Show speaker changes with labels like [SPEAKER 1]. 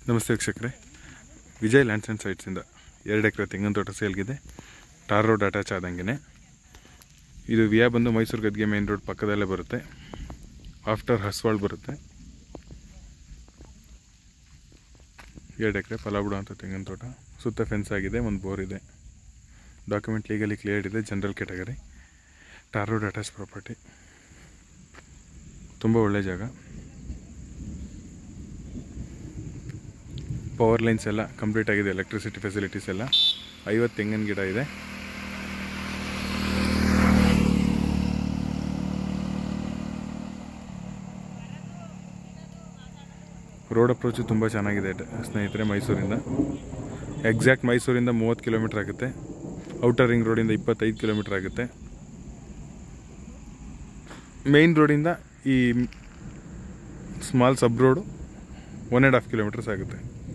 [SPEAKER 1] ನಮಸ್ತೆ ವೀಕ್ಷಕರೇ Vijay lands and ಸೈಟ್ಸಿಂದ ಎರಡು ಎಕರೆ ತೆಂಗಿನ ತೋಟ ಸೇಲ್ಗಿದೆ ಟಾರ್ ರೋಡ್ ಅಟ್ಯಾಚ್ ಆದಂಗೆ ಇದು ವಿಯಾ ಬಂದು ಮೈಸೂರು ಗದ್ಗೆ ಮೇನ್ ರೋಡ್ ಪಕ್ಕದಲ್ಲೇ ಬರುತ್ತೆ ಆಫ್ಟರ್ ಹಸ್ವಾಳ್ ಬರುತ್ತೆ ಎರಡು ಎಕರೆ ಫಲಾಬುಡ ಅಂತ ತೆಂಗಿನ ತೋಟ ಸುತ್ತ ಫೆನ್ಸ್ ಆಗಿದೆ ಒಂದು ಬೋರ್ ಇದೆ ಡಾಕ್ಯುಮೆಂಟ್ ಲೀಗಲಿ ಕ್ಲಿಯರ್ ಇದೆ general category tar road attach property ತುಂಬ ಒಳ್ಳೆ ಜಾಗ ಪವರ್ ಲೈನ್ಸ್ ಎಲ್ಲ ಕಂಪ್ಲೀಟ್ ಆಗಿದೆ ಎಲೆಕ್ಟ್ರಿಸಿಟಿ ಫೆಸಿಲಿಟೀಸ್ ಎಲ್ಲ ಐವತ್ತು ತೆಂಗಿನ ಗಿಡ ಇದೆ ರೋಡ್ ಅಪ್ರೋಚು ತುಂಬ ಚೆನ್ನಾಗಿದೆ ಟ- ಸ್ನೇಹಿತರೆ ಮೈಸೂರಿಂದ ಎಕ್ಸಾಕ್ಟ್ ಮೈಸೂರಿಂದ ಮೂವತ್ತು ಕಿಲೋಮೀಟ್ರ್ ಆಗುತ್ತೆ ಔಟರ್ ರಿಂಗ್ ರೋಡಿಂದ ಇಪ್ಪತ್ತೈದು ಕಿಲೋಮೀಟ್ರ್ ಆಗುತ್ತೆ ಮೇಯ್ನ್ ರೋಡಿಂದ ಈ small sub road one and half kilometres ಆಗುತ್ತೆ